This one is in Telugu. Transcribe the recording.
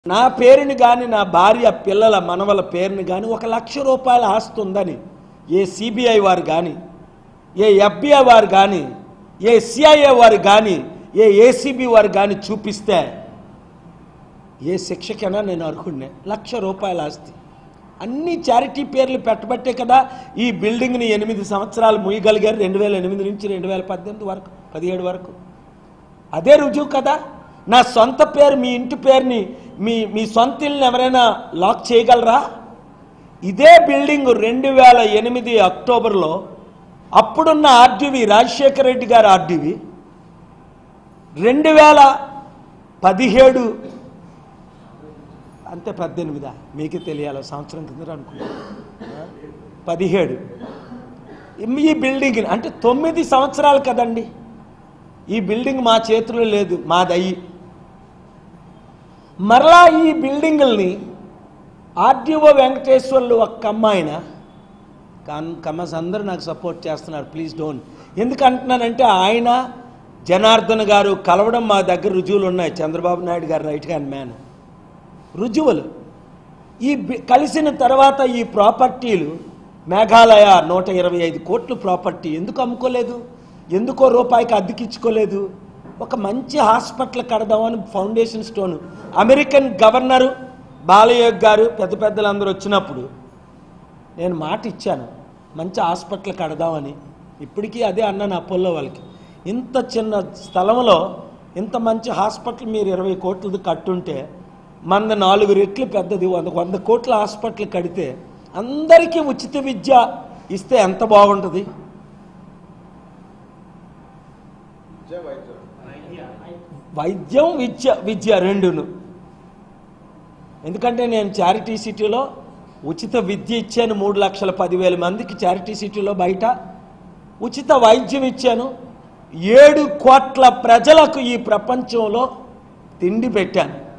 నా పేరుని కానీ నా భార్య పిల్లల మనవల పేరుని కానీ ఒక లక్ష రూపాయల ఆస్తి ఉందని ఏ సిబిఐ వారు కానీ ఏ ఎఫ్బిఐ వారు కానీ ఏ సిఐఏ వారు కానీ ఏ ఏసీబీ వారు కానీ చూపిస్తే ఏ శిక్షకైనా నేను అర్హుడినే లక్ష రూపాయల ఆస్తి అన్ని చారిటీ పేర్లు పెట్టబట్టే కదా ఈ బిల్డింగ్ని ఎనిమిది సంవత్సరాలు ముయ్యగలిగారు రెండు వేల ఎనిమిది నుంచి రెండు వేల పద్దెనిమిది వరకు పదిహేడు వరకు అదే రుజువు కదా నా సొంత పేరు మీ ఇంటి పేరుని మీ మీ సొంత ఇల్లుని ఎవరైనా లాక్ చేయగలరా ఇదే బిల్డింగ్ రెండు వేల ఎనిమిది అక్టోబర్లో అప్పుడున్న ఆర్డీవి రాజశేఖర రెడ్డి గారు ఆర్డీవి రెండు వేల పదిహేడు అంతే పద్దెనిమిదా మీకే తెలియాలి సంవత్సరం కింద అనుకున్నాను పదిహేడు ఈ బిల్డింగ్ అంటే తొమ్మిది సంవత్సరాలు కదండి ఈ బిల్డింగ్ మా చేతిలో లేదు మాదయ్యి మరలా ఈ బిల్డింగుల్ని ఆర్డీఓ వెంకటేశ్వర్లు ఒక్క అమ్మాయిన కాన్ కమస్ అందరూ నాకు సపోర్ట్ చేస్తున్నారు ప్లీజ్ డోంట్ ఎందుకు అంటున్నానంటే ఆయన జనార్దన్ గారు కలవడం మా దగ్గర రుజువులు ఉన్నాయి చంద్రబాబు నాయుడు గారు రైట్ హ్యాండ్ మ్యాన్ రుజువులు ఈ బి- కలిసిన తర్వాత ఈ ప్రాపర్టీలు మేఘాలయ నూట ఇరవై ఐదు కోట్లు ప్రాపర్టీ ఎందుకు అమ్ముకోలేదు ఎందుకో రూపాయికి అద్దెకిచ్చుకోలేదు ఒక మంచి హాస్పిటల్ కడదామని foundation stone American governor Balayog గారు పెద్ద పెద్దలందరూ వచ్చినప్పుడు నేను మాట ఇచ్చాను మంచి హాస్పిటల్ కడదామని ఇప్పటికీ అదే అన్నాను అపోలో వాళ్ళకి ఇంత చిన్న స్థలంలో ఇంత మంచి హాస్పిటల్ మీరు ఇరవై కోట్లది కట్టుంటే మన నాలుగు రెట్లు పెద్దది వంద వంద కోట్ల హాస్పిటల్ కడితే అందరికీ ఉచిత విద్య ఇస్తే ఎంత బాగుంటుంది వైద్యం విద్య విద్య రెండును ఎందుకంటే నేను చారిటీ సిటీలో ఉచిత విద్య ఇచ్చాను మూడు లక్షల పదివేల మందికి చారిటీ సిటీలో బయట ఉచిత వైద్యం ఇచ్చాను ఏడు కోట్ల ప్రజలకు ఈ ప్రపంచంలో తిండి పెట్టాను